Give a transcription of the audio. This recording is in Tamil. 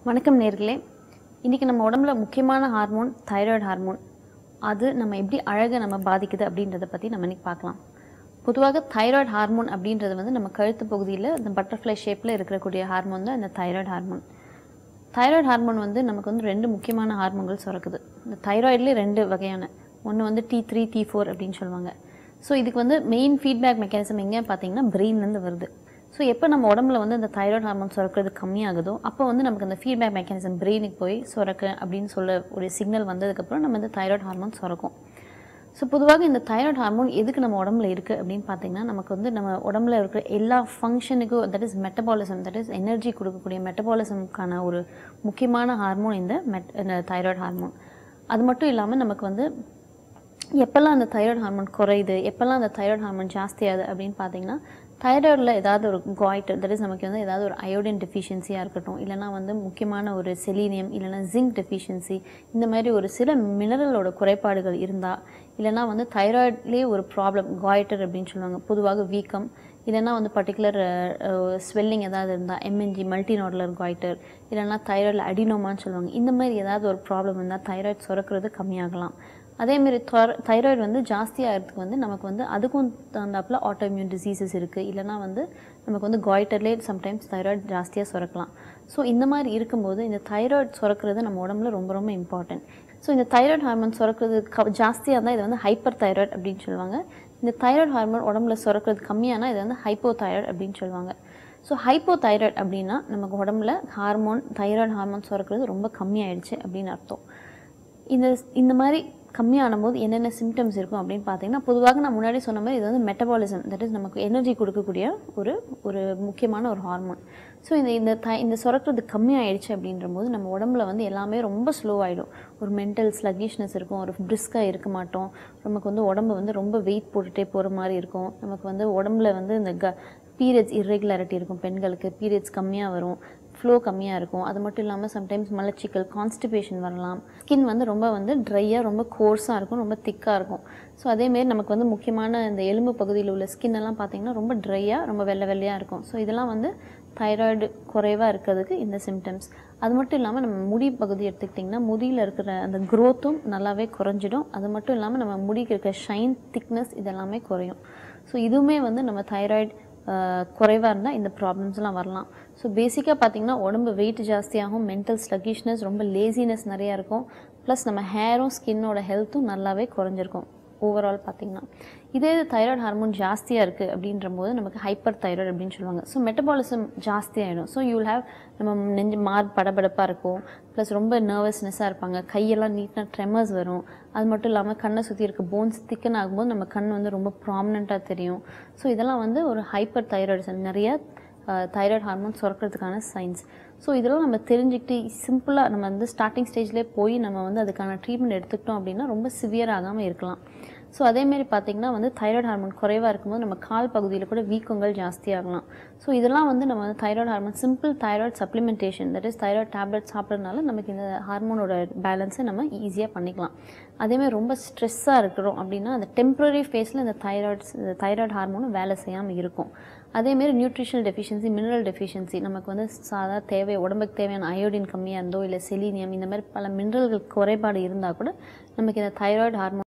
வணக்கம் நேர்களே இன்றைக்கி நம்ம உடம்புல முக்கியமான ஹார்மோன் தைராய்டு ஹார்மோன் அது நம்ம எப்படி அழகை நம்ம பாதிக்குது அப்படின்றத பற்றி நம்ம இன்னைக்கு பார்க்கலாம் பொதுவாக தைராய்டு ஹார்மோன் அப்படின்றது வந்து நம்ம கழுத்து பகுதியில் இந்த பட்டர்ஃப்ளை ஷேப்பில் இருக்கக்கூடிய ஹார்மோன் தான் இந்த தைராய்டு ஹார்மோன் தைராய்டு ஹார்மோன் வந்து நமக்கு வந்து ரெண்டு முக்கியமான ஹார்மோன்கள் சுரக்குது இந்த தைராய்ட்லேயே ரெண்டு வகையான ஒன்று வந்து டி த்ரீ டி ஃபோர் அப்படின்னு சொல்லுவாங்க ஸோ இதுக்கு வந்து மெயின் ஃபீட்பேக் மெக்கானிசம் எங்கே பார்த்தீங்கன்னா பிரெயின்லேருந்து வருது ஸோ எப்போ நம்ம உடம்புல வந்து இந்த தைராய்டு ஹார்மோன் சுரக்கிறது கம்மியாகுதோ அப்போ வந்து நமக்கு அந்த ஃபீட்பேக் மெக்கானிசம் பிரெயினுக்கு போய் சுரக்க அப்படின்னு சொல்ல ஒரு சிக்னல் வந்ததுக்கப்புறம் நம்ம இந்த தைராய்டு ஹார்மோன் சுரக்கும் ஸோ பொதுவாக இந்த தைராய்டு ஹார்மோன் எதுக்கு நம்ம உடம்புல இருக்குது அப்படின்னு பார்த்தீங்கன்னா நமக்கு வந்து நம்ம உடம்புல இருக்கிற எல்லா ஃபங்க்ஷனுக்கும் that is metabolism that is energy கொடுக்கக்கூடிய மெட்டபாலிசம்க்கான ஒரு முக்கியமான ஹார்மோன் இந்த மெட் இந்த தைராய்டு ஹார்மோன் அது மட்டும் இல்லாமல் நமக்கு வந்து எப்போல்லாம் அந்த தைராய்டு ஹார்மோன் குறையுது எப்போல்லாம் அந்த தைராய்டு ஹார்மோன் ஜாஸ்தியாகுது அப்படின்னு பார்த்தீங்கன்னா தைராய்டில் ஏதாவது ஒரு காய்டர் தட் இஸ் நமக்கு வந்து ஏதாவது ஒரு அயோடின் டெஃபிஷியன்சியாக இருக்கட்டும் இல்லைனா வந்து முக்கியமான ஒரு செலீனியம் இல்லைனா ஜிங்க் டெஃபிஷியன்சி இந்த மாதிரி ஒரு சில மினரலோட குறைபாடுகள் இருந்தால் இல்லைனா வந்து தைராய்ட்லேயே ஒரு ப்ராப்ளம் காய்டர் அப்படின்னு சொல்லுவாங்க பொதுவாக வீக்கம் இல்லைனா வந்து பர்டிகுலர் ஸ்வெல்லிங் ஏதாவது இருந்தால் எம்என்ஜி மல்டி நோடலர் காய்டர் இல்லைனா தைராய்டில் அடினோமான்னு சொல்லுவாங்க இந்த மாதிரி ஏதாவது ஒரு ப்ராப்ளம் இருந்தால் தைராய்டு சுரக்கிறது கம்மியாகலாம் அதேமாரி தைராய்டு வந்து ஜாஸ்தியாகிறதுக்கு வந்து நமக்கு வந்து அதுக்கும் தகுந்தாப்பில் ஆட்டோமியூன் டிசீசஸ் இருக்குது இல்லைனா வந்து நமக்கு வந்து காய்டர்லேயே சம்டைம்ஸ் தைராய்டு ஜாஸ்தியாக சுரக்கலாம் ஸோ இந்த மாதிரி இருக்கும்போது இந்த தைராய்டு சுரக்கிறது நம்ம உடம்புல ரொம்ப ரொம்ப இம்பார்ட்டன்ட் ஸோ இந்த தைராய்டு ஹார்மோன் சுரக்கிறது க ஜாஸ்தியாக இருந்தால் இது வந்து ஹைப்பர் தைராய்டு அப்படின்னு சொல்லுவாங்க இந்த தைராய்டு ஹார்மோன் உடம்புல சுரக்கிறது கம்மியானா இது வந்து ஹைப்போ தைராய்டு அப்படின்னு சொல்லுவாங்க ஸோ ஹைப்போ தைராய்டு அப்படின்னா நமக்கு உடம்புல ஹார்மோன் தைராய்டு ஹார்மோன் சுரக்கிறது ரொம்ப கம்மியாயிடுச்சு அப்படின்னு அர்த்தம் இந்த இந்த மாதிரி கம்மியான போது என்னென்ன சிம்டம்ஸ் இருக்கும் அப்படின்னு பார்த்தீங்கன்னா பொதுவாக நான் முன்னாடி சொன்ன மாதிரி இது வந்து மெட்டபாலிசம் தட் இஸ் நமக்கு எனர்ஜி கொடுக்கக்கூடிய ஒரு ஒரு முக்கியமான ஒரு ஹார்மோன் ஸோ இந்த இந்த த இந்த சுரக்கிறது கம்மியாயிடுச்சு அப்படின்ற போது நம்ம உடம்புல வந்து எல்லாமே ரொம்ப ஸ்லோ ஆகிடும் ஒரு மென்டல் ஸ்லகிஷ்னஸ் இருக்கும் ஒரு பிரிஸ்காக இருக்க மாட்டோம் நமக்கு வந்து உடம்பு வந்து ரொம்ப வெயிட் போட்டுகிட்டே போகிற மாதிரி இருக்கும் நமக்கு வந்து உடம்புல வந்து இந்த க பீரியட்ஸ் இர்ரெகுலாரிட்டி இருக்கும் பெண்களுக்கு பீரியட்ஸ் கம்மியாக வரும் ஃப்ளோ கம்மியாக இருக்கும் அது மட்டும் இல்லாமல் சம்டைம்ஸ் மலச்சிக்கல் கான்ஸ்டிபேஷன் வரலாம் ஸ்கின் வந்து ரொம்ப வந்து ட்ரையாக ரொம்ப கோர்ஸாக இருக்கும் ரொம்ப திக்காக இருக்கும் ஸோ அதேமாரி நமக்கு வந்து முக்கியமான இந்த எலும்பு பகுதியில் உள்ள ஸ்கின் எல்லாம் பார்த்திங்கன்னா ரொம்ப ட்ரையாக ரொம்ப வெள்ளை வெள்ளையாக இருக்கும் ஸோ இதெல்லாம் வந்து தைராய்டு குறைவாக இருக்கிறதுக்கு இந்த சிம்டம்ஸ் அது மட்டும் இல்லாமல் நம்ம முடி பகுதி எடுத்துக்கிட்டிங்கன்னா முடியில் இருக்கிற அந்த க்ரோத்தும் நல்லாவே குறைஞ்சிடும் அது மட்டும் இல்லாமல் நம்ம முடிக்கு இருக்கிற ஷைன் திக்னஸ் இதெல்லாமே குறையும் ஸோ இதுவுமே வந்து நம்ம தைராய்டு குறைவாக இருந்தால் இந்த ப்ராப்ளம்ஸ்லாம் வரலாம் ஸோ பேசிக்காக பார்த்திங்கன்னா உடம்பு வெயிட் ஜாஸ்தியாகும் மென்டல் ஸ்லகிஷ்னஸ் ரொம்ப லேசினஸ் நிறையா இருக்கும் ப்ளஸ் நம்ம ஹேரும் ஸ்கின்னோட ஹெல்த்தும் நல்லாவே குறைஞ்சிருக்கும் ஓவரால் பார்த்திங்கன்னா இதே தைராய்டு ஹார்மோன் ஜாஸ்தியாக இருக்குது அப்படின்ற போது நமக்கு ஹைப்பர் தைராய்டு அப்படின்னு சொல்லுவாங்க ஸோ மெட்டபாலிசம் ஜாஸ்தியாகிடும் ஸோ யூ வில் ஹேவ் நம்ம நெஞ்சு மார் படபடப்பாக இருக்கும் ப்ளஸ் ரொம்ப நர்வஸ்னஸ்ஸாக இருப்பாங்க கையெல்லாம் நீட்டாக ட்ரெமர்ஸ் வரும் அது மட்டும் இல்லாமல் கண்ணை சுற்றி இருக்க போன்ஸ் திக்கன் ஆகும்போது நம்ம கண் வந்து ரொம்ப ப்ராமினெண்ட்டாக தெரியும் ஸோ இதெல்லாம் வந்து ஒரு ஹைப்பர் தைராய்டு நிறைய தைராய்டு ஹார்மோன் சுரக்கிறதுக்கான சைன்ஸ் ஸோ இதெல்லாம் நம்ம தெரிஞ்சுக்கிட்டு சிம்பிளாக நம்ம வந்து ஸ்டார்டிங் ஸ்டேஜ்லேயே போய் நம்ம வந்து அதுக்கான ட்ரீட்மெண்ட் எடுத்துக்கிட்டோம் அப்படின்னா ரொம்ப சிவியர் ஆகாமல் இருக்கலாம் ஸோ அதேமாரி பார்த்திங்கன்னா வந்து தைராய்டு ஹார்மோன் குறைவாக இருக்கும்போது நம்ம கால் பகுதியில் கூட வீக்கங்கள் ஜாஸ்தியாகலாம் ஸோ இதெல்லாம் வந்து நம்ம வந்து thyroid hormone simple thyroid supplementation that is thyroid tablet சாப்பிட்றதுனால நமக்கு இந்த ஹார்மோனோட பேலன்ஸை நம்ம ஈஸியாக பண்ணிக்கலாம் அதேமாதிரி ரொம்ப ஸ்ட்ரெஸ்ஸாக இருக்கிறோம் அப்படின்னா அந்த டெம்ப்ரரி ஃபேஸில் இந்த தைராய்ட்ஸ் இந்த தைராய்டு ஹார்மோனும் வேலை செய்யாமல் இருக்கும் அதேமாரி நியூட்ரிஷனல் டெஃபிஷியன்சி மினரல் டெஃபிஷியன்சி நமக்கு வந்து சாதா தேவை உடம்புக்கு தேவையான அயோடின் கம்மியாக இருந்தோ இல்லை செலீனியம் இந்த மாதிரி பல மினரல்கள் குறைபாடு இருந்தால் கூட நமக்கு இந்த தைராய்டு ஹார்மோன்